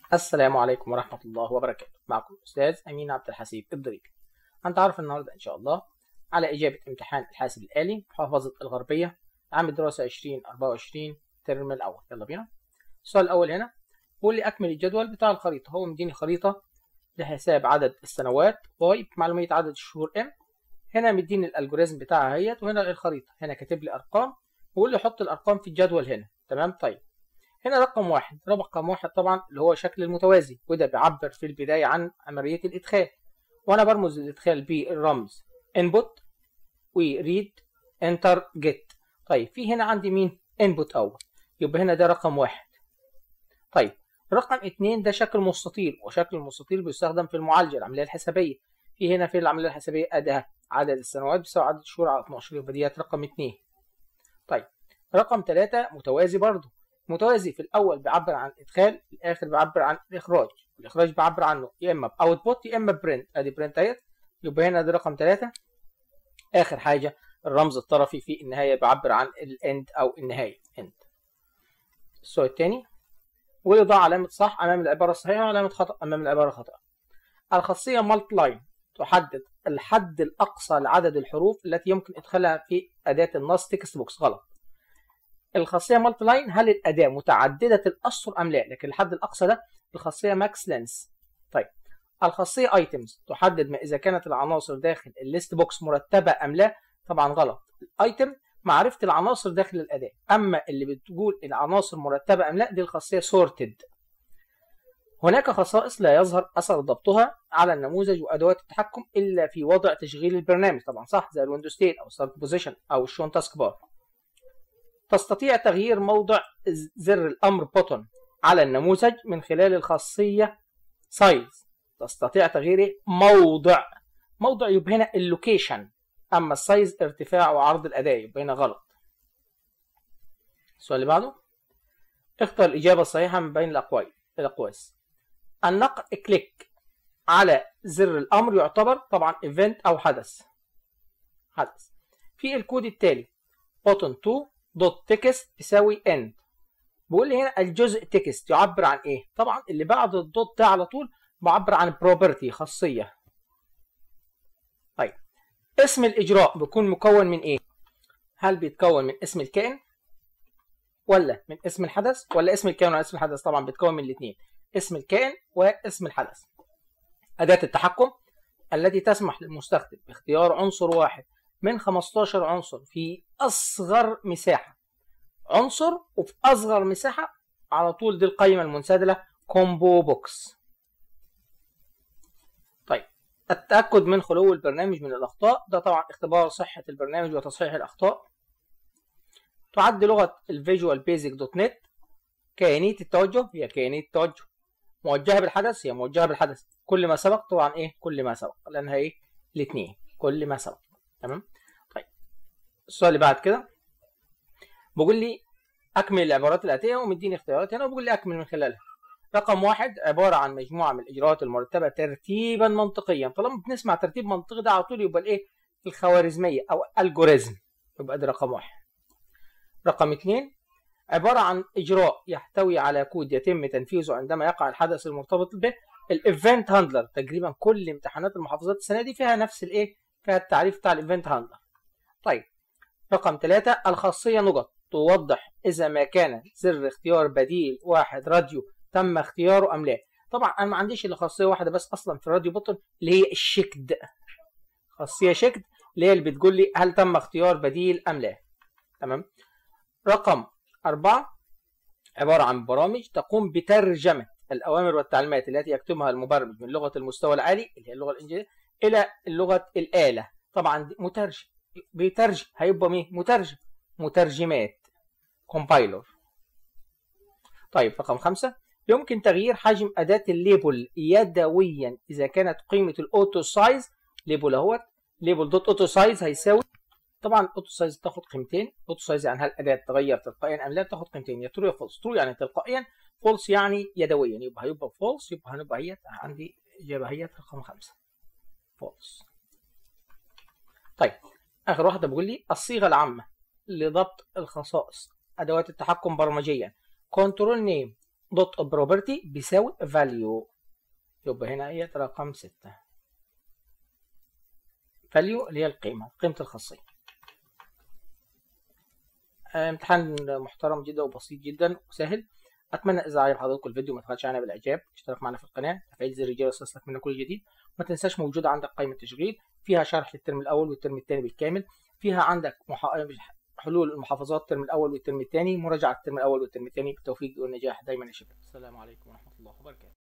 السلام عليكم ورحمة الله وبركاته معكم الأستاذ أمين عبد الحسيب الضريبي هنتعرف النهاردة إن شاء الله على إجابة امتحان الحاسب الآلي محافظة الغربية عام الدراسة 2024 الترم الأول يلا بينا السؤال الأول هنا بيقول لي أكمل الجدول بتاع الخريطة هو مديني خريطة لحساب عدد السنوات واي معلومية عدد الشهور ام هنا مديني الالجوريزم بتاعها اهيت وهنا الخريطة هنا كاتب لي أرقام ويقول لي حط الأرقام في الجدول هنا تمام طيب هنا رقم واحد رقم واحد طبعا اللي هو شكل المتوازي وده بيعبر في البداية عن عملية الإدخال وأنا برمز للإدخال بالرمز input read enter get طيب في هنا عندي مين input أول يبقى هنا ده رقم واحد طيب رقم اتنين ده شكل مستطيل وشكل المستطيل بيستخدم في المعالجة العملية الحسابية في هنا في العملية الحسابية أداة عدد السنوات بيساوي عدد الشهور على 12 يبقى ديت رقم اتنين طيب رقم ثلاثة متوازي برضه متوازي في الاول بيعبر عن ادخال في الاخر بيعبر عن الاخراج الاخراج بيعبر عنه يا اما باوتبوت يا اما برنت ادي برنت اهيت يبقى هنا ده رقم 3 اخر حاجه الرمز الطرفي في النهايه بيعبر عن الاند او النهايه اند السؤال الثاني ويضع علامه صح امام العباره الصحيحه وعلامه خطا امام العباره الخطا الخاصيه مالت لاين تحدد الحد الاقصى لعدد الحروف التي يمكن ادخالها في اداه النص تكست بوكس غلط الخاصيه مالتي لاين هل الاداه متعدده الاسطر ام لا لكن الحد الاقصى ده الخاصيه ماكس لينس طيب الخاصيه ايتمز تحدد ما اذا كانت العناصر داخل الليست بوكس مرتبه ام لا طبعا غلط الايتم معرفه العناصر داخل الاداه اما اللي بتقول العناصر مرتبه ام لا دي الخاصيه سورتد هناك خصائص لا يظهر اثر ضبطها على النموذج وادوات التحكم الا في وضع تشغيل البرنامج طبعا صح زي الويندوز ستيت او ستارت بوزيشن او الشون تاسك بار تستطيع تغيير موضع زر الأمر بوتون على النموذج من خلال الخاصية سايز تستطيع تغيير موضع موضع يبقى هنا اللوكيشن أما السايز ارتفاع وعرض الأداة يبقى هنا غلط السؤال اللي بعده اختر الإجابة الصحيحة من بين الأقوال الأقواس النقر كليك على زر الأمر يعتبر طبعا ايفنت أو حدث حدث في الكود التالي بوتون 2 دوت تكست تساوي end بيقول لي هنا الجزء تكست يعبر عن ايه طبعا اللي بعد الدوت ده على طول بعبر عن property خاصيه طيب اسم الاجراء بيكون مكون من ايه هل بيتكون من اسم الكائن ولا من اسم الحدث ولا اسم الكائن ولا اسم الحدث طبعا بيتكون من الاثنين اسم الكائن واسم الحدث اداه التحكم التي تسمح للمستخدم باختيار عنصر واحد من 15 عنصر في أصغر مساحة عنصر وفي أصغر مساحة على طول دي القائمة المنسدلة كومبو بوكس طيب التأكد من خلو البرنامج من الأخطاء ده طبعا اختبار صحة البرنامج وتصحيح الأخطاء تعد لغة الفيجوال بيزك دوت نت كيانية التوجه هي كيانية التوجه موجهة بالحدث هي موجهة بالحدث كل ما سبق طبعا ايه كل ما سبق لأنها ايه الاثنين كل ما سبق تمام طيب السؤال اللي بعد كده بيقول لي اكمل العبارات الاتيه ومديني اختيارات هنا وبيقول لي اكمل من خلالها رقم واحد عباره عن مجموعه من الاجراءات المرتبه ترتيبا منطقيا طالما بنسمع ترتيب منطقي ده على طول يبقى الايه الخوارزميه او الجوريزم يبقى ده رقم واحد رقم اثنين عباره عن اجراء يحتوي على كود يتم تنفيذه عندما يقع الحدث المرتبط به الايفنت هاندلر تقريبا كل امتحانات المحافظات السنه دي فيها نفس الايه فيها التعريف بتاع الايفنت هاندلر طيب رقم ثلاثة الخاصية نقط توضح إذا ما كان زر اختيار بديل واحد راديو تم اختياره أم لا طبعا أنا ما عنديش إلا خاصية واحدة بس أصلا في الراديو بوتون اللي هي الشكد خاصية شكد اللي هي اللي بتقول لي هل تم اختيار بديل أم لا تمام رقم أربعة عبارة عن برامج تقوم بترجمة الأوامر والتعليمات التي يكتبها المبرمج من لغة المستوى العالي اللي هي اللغة الإنجليزية إلى لغة الآلة طبعا مترجم بيترجم هيبقى مين مترجم مترجمات كومبايلر طيب رقم خمسة يمكن تغيير حجم أداة الليبل يدويا إذا كانت قيمة الأوتو سايز ليبل اهوت ليبل دوت أوتو سايز هيساوي طبعا أوتو سايز تاخد قيمتين أوتو سايز يعني هل الأداة تغير تلقائيا أم لا تاخد قيمتين يا ترو يا فولس ترو يعني تلقائيا فولس يعني يدويا يبقى هيبقى فولس يبقى هنبقى هي عندي إجابة هي رقم خمسة فولس طيب اخر واحده بيقول لي الصيغه العامه لضبط الخصائص ادوات التحكم برمجيا كنترول نيم دوت بروبرتي بيساوي فاليو يبقى هنا هي رقم ستة فاليو اللي هي القيمة قيمة الخاصية امتحان محترم جدا وبسيط جدا وسهل اتمنى اذا عجب حضراتكم الفيديو ما تبخلش علينا بالاعجاب اشترك معنا في القناه تفعيل زر الجرس يوصلك من كل جديد ما تنساش موجوده عندك قائمه تشغيل فيها شرح للترم الاول والترم الثاني بالكامل فيها عندك مح... حلول المحافظات الترم الاول والترم الثاني مراجعه الترم الاول والترم الثاني بالتوفيق والنجاح دايما يا شباب السلام عليكم ورحمه الله وبركاته